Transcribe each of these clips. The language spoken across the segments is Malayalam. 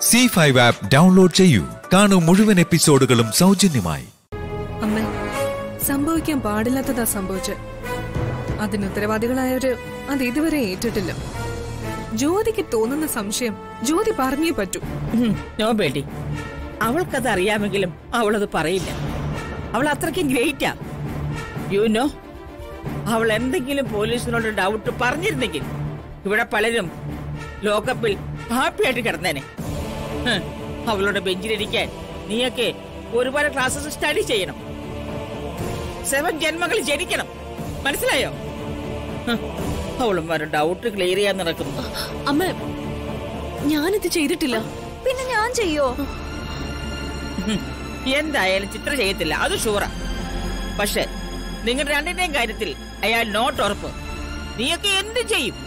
സി ഫൈവ് ആപ്പ് ഡൗൺലോഡ് ചെയ്യൂ കാണൂ മുഴുവൻ എപ്പിസോഡുകളും സൗജന്യമായി അമ്മ സംഭവിക്കാൻ പാടില്ലാത്തതാ സംഭവിച്ചത് അതിന് ഉത്തരവാദികളായവര് അത് ഇതുവരെ ഏറ്റിട്ടില്ല ജ്യോതിക്ക് തോന്നുന്ന സംശയം ജ്യോതി പറഞ്ഞേ പറ്റൂ ഉം, നോ ബേട്ടി അവൾക്കത് അറിയാമെങ്കിലും അവളത് പറയില്ല അവൾ അത്രയ്ക്കും ഗ്രേറ്റാ യു നോ അവൾ എന്തെങ്കിലും പോലീസിനോട് ഡൗട്ട് പറഞ്ഞിരുന്നെങ്കിൽ ഇവിടെ പലരും ലോക്കപ്പിൽ ഹാപ്പിയായിട്ട് കിടന്നേനെ ഹ്, അവളുടെ ബെഞ്ചിലിരിക്കാൻ നീയൊക്കെ ഒരുപാട് ക്ലാസ്സസ് സ്റ്റഡി ചെയ്യണം സെവൻ ജന്മങ്ങൾ ജനിക്കണം മനസ്സിലായോ ഹ്, അവളുമാരുടെ ഡൗട്ട് ക്ലിയർ ചെയ്യാൻ നടക്കുന്നു അമ്മ ഞാനിത് ചെയ്തിട്ടില്ല പിന്നെ ഞാൻ ചെയ്യോ ഹും, എന്തായാലും ചിത്ര ചെയ്യത്തില്ല അത് ഷൂറാ പക്ഷെ നിങ്ങൾ രണ്ടിന്റെയും കാര്യത്തിൽ അയാൾ നോട്ട് ഉറപ്പ് നീയൊക്കെ എന്ത് ചെയ്യും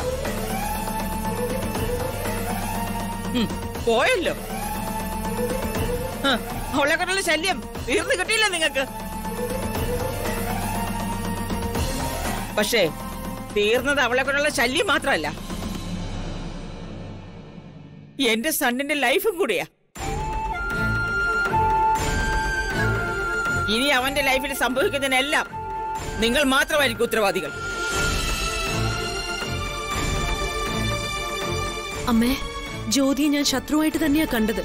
ഹും, പോയല്ലോ ഹ, അവളെ കൊണ്ടുള്ള ശല്യം തീർന്നു കിട്ടിയില്ല നിങ്ങൾക്ക് പക്ഷേ തീർന്നത് അവളെ കൊണ്ടുള്ള ശല്യം മാത്രമല്ല എന്റെ സണ്ണിന്റെ ലൈഫും കൂടിയാ ഇനി അവന്റെ ലൈഫിൽ സംഭവിക്കുന്നതിനെല്ലാം നിങ്ങൾ മാത്രമായിരിക്കും ഉത്തരവാദികൾ അമ്മേ ജ്യോതിയെ ഞാൻ ശത്രുവായിട്ട് തന്നെയാ കണ്ടത്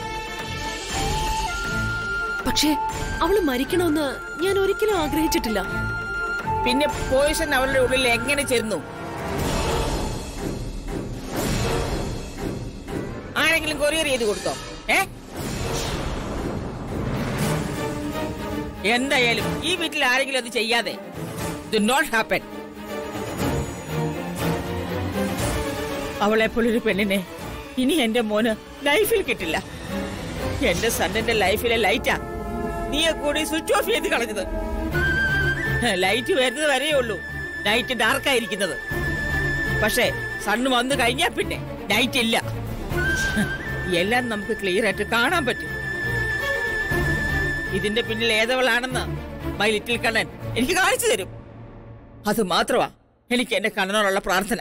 പക്ഷേ അവള് മരിക്കണമെന്ന് ഞാൻ ഒരിക്കലും ആഗ്രഹിച്ചിട്ടില്ല പിന്നെ പോയിസൺ അവരുടെ ഉള്ളിൽ എങ്ങനെ ചെന്നു ആരെങ്കിലും കൊറിയർ ചെയ്ത് കൊടുത്തോ ഏ എന്തായാലും ഈ വീട്ടിൽ ആരെങ്കിലും അത് ചെയ്യാതെ ഡു നോട്ട് ഹാപ്പൻ അവളെ പോലൊരു പെണ്ണിനെ ഇനി എന്റെ മോന് ലൈഫിൽ കിട്ടില്ല എന്റെ സണ്ണിന്റെ ലൈഫിലെ ലൈറ്റാ നീയെ കൂടി സ്വിച്ച് ഓഫ് ചെയ്ത് കളഞ്ഞത് ലൈറ്റ് വരുന്നത് വരെയേ ഉള്ളൂ നൈറ്റ് ഡാർക്ക് ആയിരിക്കുന്നത് പക്ഷേ സണ്ണ് വന്നു കഴിഞ്ഞാ പിന്നെ നൈറ്റ് ഇല്ല എല്ലാം നമുക്ക് ക്ലിയർ ആയിട്ട് കാണാൻ പറ്റും ഇതിന്റെ പിന്നിൽ ഏതവളാണെന്ന് മൈ ലിറ്റിൽ കണ്ണൻ എനിക്ക് കാണിച്ചു തരും അത് മാത്രമാ എനിക്ക് എന്റെ കണ്ണനോടുള്ള പ്രാർത്ഥന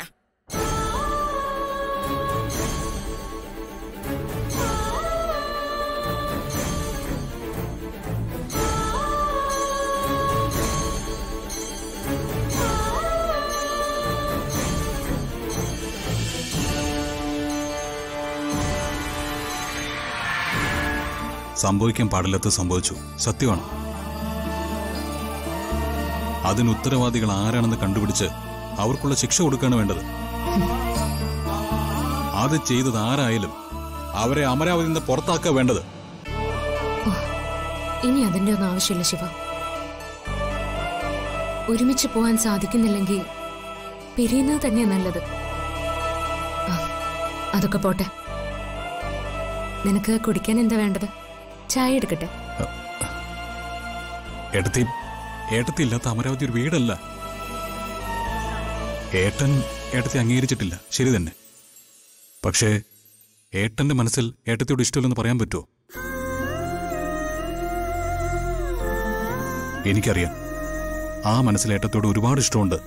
സംഭവിക്കാൻ പാടില്ലാത്ത സംഭവിച്ചു സത്യമാണ് അതിന് ഉത്തരവാദികൾ ആരാണെന്ന് കണ്ടുപിടിച്ച് അവർക്കുള്ള ശിക്ഷ കൊടുക്കുകയാണ് വേണ്ടത് അത് ചെയ്തത് ആരായാലും അവരെ അമരാവതി നിന്ന് പുറത്താക്കുക വേണ്ടത് ഇനി അതിന്റെ ഒന്നും ആവശ്യമില്ല ശിവ ഒരുമിച്ച് പോവാൻ സാധിക്കുന്നില്ലെങ്കിൽ പിരിയുന്നത് തന്നെയാ നല്ലത് ആ, അതൊക്കെ പോട്ടെ നിനക്ക് കുടിക്കാൻ എന്താ വേണ്ടത് ചായ എടുക്കട്ടെ ഏട്ടത്തി ഏട്ടത്തി ഇല്ലാത്ത അമരാവതി ഒരു വീടല്ല ഏട്ടൻ ഏട്ടത്തെ അംഗീകരിച്ചിട്ടില്ല ശരി തന്നെ പക്ഷേ ഏട്ടന്റെ മനസ്സിൽ ഏട്ടത്തിയോട് ഇഷ്ടമില്ലെന്ന് പറയാൻ പറ്റുമോ എനിക്കറിയാം ആ മനസ്സിൽ ഏട്ടത്തോട് ഒരുപാട് ഇഷ്ടമുണ്ട്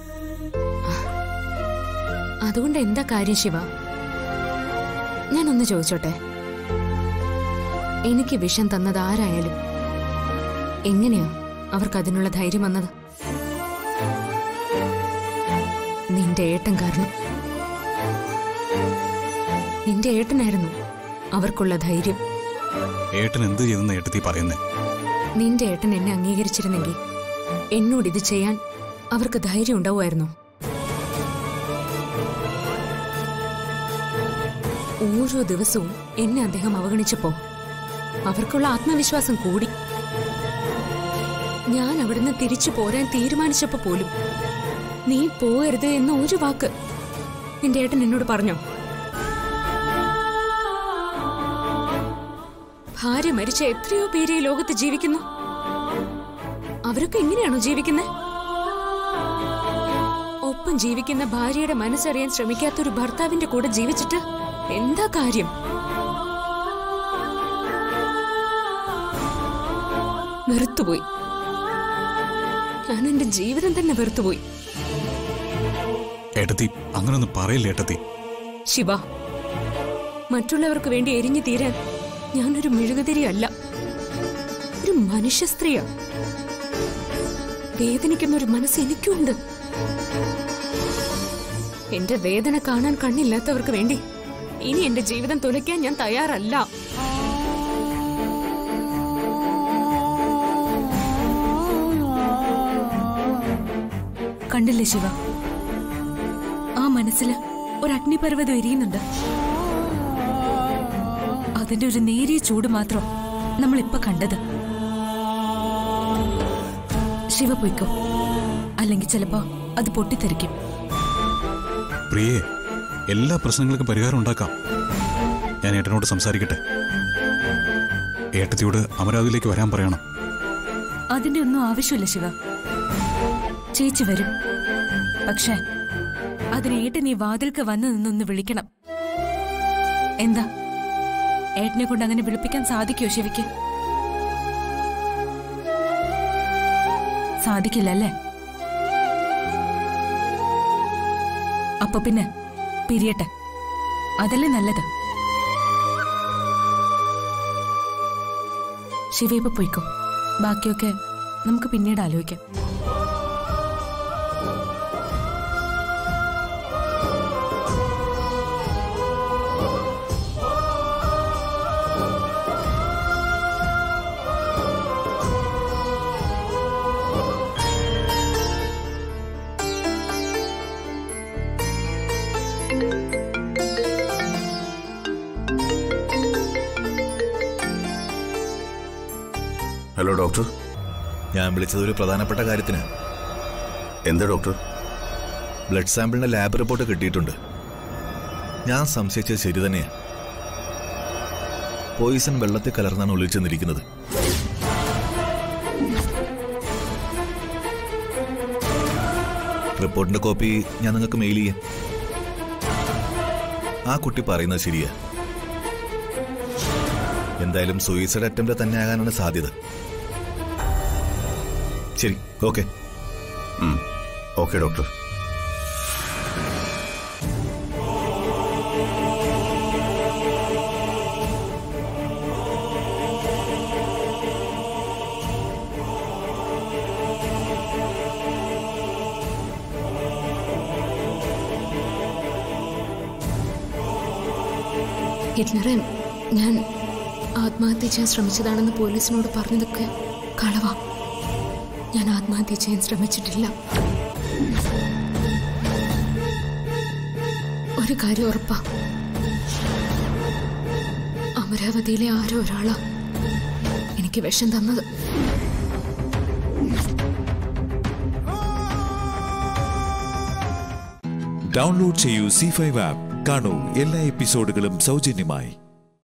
അതുകൊണ്ട് എന്താ കാര്യം ശിവ ഞാനൊന്ന് ചോദിച്ചോട്ടെ എനിക്ക് വിഷം തന്നത് ആരായാലും എങ്ങനെയാ അവർക്ക് അതിനുള്ള ധൈര്യം വന്നത് നിന്റെ ഏട്ടൻ കാരണം നിന്റെ ഏട്ടനായിരുന്നു അവർക്കുള്ള ധൈര്യം ഏട്ടൻ എന്ത് ചെയ്തെന്ന് ഏട്ടത്തി പറയുന്നേ നിന്റെ ഏട്ടൻ എന്നെ അംഗീകരിച്ചിരുന്നെങ്കിൽ എന്നോട് ഇത് ചെയ്യാൻ അവർക്ക് ധൈര്യം ഉണ്ടാവുമായിരുന്നു ഓരോ ദിവസവും എന്നെ അദ്ദേഹം അവഗണിച്ചപ്പോ അവർക്കുള്ള ആത്മവിശ്വാസം കൂടി ഞാൻ അവിടുന്ന് തിരിച്ചു പോരാൻ തീരുമാനിച്ചപ്പോ പോലും നീ പോകരുത് എന്ന ഒരു വാക്ക് നിന്റെ ഏട്ടൻ എന്നോട് പറഞ്ഞോ ഭാര്യ മരിച്ച എത്രയോ പേര് ഈ ലോകത്ത് ജീവിക്കുന്നു അവരൊക്കെ എങ്ങനെയാണോ ജീവിക്കുന്നത് ഒപ്പം ജീവിക്കുന്ന ഭാര്യയുടെ മനസ്സറിയാൻ ശ്രമിക്കാത്തൊരു ഭർത്താവിന്റെ കൂടെ ജീവിച്ചിട്ട് എന്താ കാര്യം വെറുത്തുപോയി ഞാൻ എന്റെ ജീവിതം തന്നെ വെറുത്തുപോയി ഏട്ടത്തി അങ്ങനൊന്നും പറയില്ല ഏട്ടത്തി ശിവ മറ്റുള്ളവർക്ക് വേണ്ടി എരിഞ്ഞു തീരാൻ ഞാനൊരു മെഴുകുതിരിയല്ല ഒരു മനുഷ്യ സ്ത്രീയാ വേദനിക്കുന്ന ഒരു മനസ്സ് എനിക്കുണ്ട് എന്റെ വേദന കാണാൻ കണ്ണില്ലാത്തവർക്ക് വേണ്ടി ഇനി എന്റെ ജീവിതം തുലയ്ക്കാൻ ഞാൻ തയ്യാറല്ല കണ്ടില്ലേ ശിവ ആ മനസ്സിൽ ഒരു അഗ്നിപർവ്വതം എരിയുന്നുണ്ട് അതിന്റെ ഒരു നേരിയ ചൂട് മാത്രം നമ്മൾ ഇപ്പൊ കണ്ടത് ശിവ പൊയ്ക്കോ അല്ലെങ്കിൽ ചിലപ്പോ അത് പൊട്ടിത്തെറിക്കും പ്രിയേ എല്ലാ പ്രശ്നങ്ങൾക്കും പരിഹാരം ഉണ്ടാക്കാം ഞാൻ ഏട്ടനോട് സംസാരിക്കട്ടെ ഏട്ടത്തിയോട് അമരാവതിയിലേക്ക് വരാൻ പറയണം അതിന്റെ ഒന്നും ആവശ്യമില്ല ശിവ ചേച്ചി വരും പക്ഷേ അതിന് ഏട്ടൻ ഈ വാതിൽക്ക് വന്ന് നിന്നൊന്ന് വിളിക്കണം എന്താ ഏട്ടനെ കൊണ്ട് അങ്ങനെ വിളിപ്പിക്കാൻ സാധിക്കുമോ ശിവയ്ക്ക് സാധിക്കില്ല അല്ലേ അപ്പൊ പിന്നെ പിരിയട്ടെ അതല്ലേ നല്ലത് ശിവ ഇപ്പൊ പോയിക്കോ ബാക്കിയൊക്കെ നമുക്ക് പിന്നീട് ആലോചിക്കാം ഹലോ ഡോക്ടർ ഞാൻ വിളിച്ചത് ഒരു പ്രധാനപ്പെട്ട കാര്യത്തിന് എന്താ ഡോക്ടർ ബ്ലഡ് സാമ്പിളിന്റെ ലാബ് റിപ്പോർട്ട് കിട്ടിയിട്ടുണ്ട് ഞാൻ സംശയിച്ചത് ശരി തന്നെയാ പോയിസൺ വെള്ളത്തിൽ കലർന്നാണ് ഒളിച്ചെന്നിരിക്കുന്നത് റിപ്പോർട്ടിന്റെ കോപ്പി ഞാൻ നിങ്ങൾക്ക് മെയിൽ ചെയ്യാം ആ കുട്ടി പറയുന്നത് ശരിയാ എന്തായാലും സൂയിസൈഡ് അറ്റംപ്റ്റ് തന്നെ ആകാനാണ് സാധ്യത ശരി ഓക്കെ ഓക്കെ ഡോക്ടർ ഹിറ്റ്ലറെ ഞാൻ ആത്മഹത്യ ചെയ്യാൻ ശ്രമിച്ചതാണെന്ന് പോലീസിനോട് പറഞ്ഞതൊക്കെ കളവാ ഞാൻ ആത്മഹത്യ ചെയ്യാൻ ശ്രമിച്ചിട്ടില്ല ഒരു കാര്യം ഉറപ്പാ അമരാവതിയിലെ ആരോ ഒരാളാ എനിക്ക് വിഷം തന്നത് ഡൗൺലോഡ് ചെയ്യൂ സി ഫൈവ് ആപ്പ് കാണൂ എല്ലാ എപ്പിസോഡുകളും സൗജന്യമായി